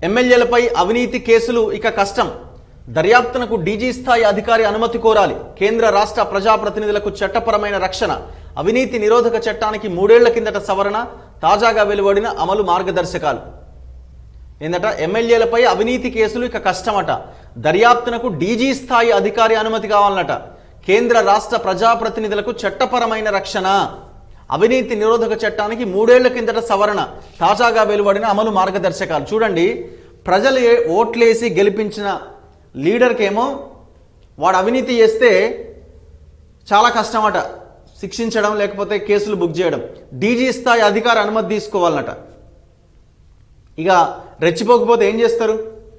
ఎమ్మెల్యేలపై అవినీతి కేసులు ఇక కష్టం దర్యాప్తునకు డీజీ స్థాయి అధికారి అనుమతి కోరాలి కేంద్ర రాష్ట్ర ప్రజాప్రతినిధులకు చట్టపరమైన రక్షణ అవినీతి నిరోధక చట్టానికి మూడేళ్ల కిందట సవరణ తాజాగా వెలువడిన అమలు మార్గదర్శకాలు ఏందట ఎమ్మెల్యేలపై అవినీతి కేసులు ఇక కష్టమట దర్యాప్తునకు డీజీ స్థాయి అధికారి అనుమతి కావాలన్నట కేంద్ర రాష్ట్ర ప్రజాప్రతినిధులకు చట్టపరమైన రక్షణ అవినీతి నిరోధక చట్టానికి మూడేళ్ల కిందట సవరణ తాజాగా వెలువడిన అమలు మార్గదర్శకాలు చూడండి ప్రజలు ఏ- ఓట్లేసి గెలిపించిన లీడర్కేమో వాడు అవినీతి చేస్తే చాలా కష్టమట శిక్షించడం లేకపోతే కేసులు బుక్ చేయడం డీజీ స్థాయి అధికారి అనుమతి తీసుకోవాలన్నట ఇక రెచ్చిపోకపోతే ఏం చేస్తారు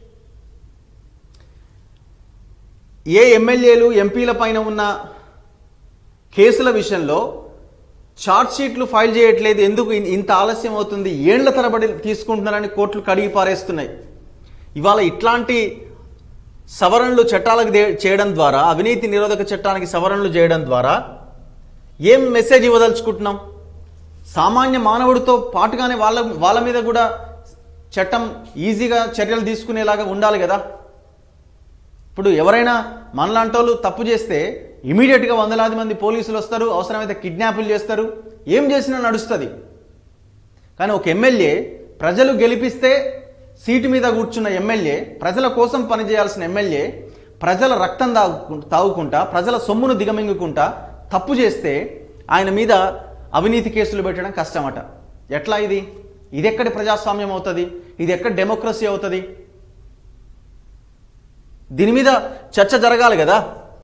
ఏ ఎమ్మెల్యేలు ఎంపీల పైన ఉన్న కేసుల విషయంలో ఛార్జ్ షీట్లు ఫైల్ చేయట్లేదు ఎందుకు ఇన్- ఇంత ఆలస్యం అవుతుంది ఏండ్ల తరబడి తీసుకుంటున్నారని కోర్టులు కడిగి పారేస్తున్నాయి ఇవాళ ఇట్లాంటి సవరణలు చట్టాలకు దే- చేయడం ద్వారా అవినీతి నిరోధక చట్టానికి సవరణలు చేయడం ద్వారా ఏం మెసేజ్ ఇవ్వదలుచుకుంటున్నాం సామాన్య మానవుడితో పాటుగానే వాళ్ళ వాళ్ళ మీద కూడా చట్టం ఈజీగా చర్యలు తీసుకునేలాగా ఉండాలి కదా ఇప్పుడు ఎవరైనా మనలాంటి వాళ్ళు తప్పు చేస్తే ఇమీడియట్గా వందలాది మంది పోలీసులు వస్తారు అవసరమైతే కిడ్నాపులు చేస్తారు ఏం చేసినా నడుస్తుంది కానీ ఒక ఎమ్మెల్యే ప్రజలు గెలిపిస్తే సీటు మీద కూర్చున్న ఎమ్మెల్యే ప్రజల కోసం పనిచేయాల్సిన ఎమ్మెల్యే ప్రజల రక్తం తాగు తాగుకుంటా ప్రజల సొమ్మును దిగమింగుకుంటా తప్పు చేస్తే ఆయన మీద అవినీతి కేసులు పెట్టడం కష్టమట ఎట్లా ఇది ఇది ఎక్కడి ప్రజాస్వామ్యం అవుతుంది ఇది ఎక్కడ డెమోక్రసీ అవుతుంది దీని మీద చర్చ జరగాలి కదా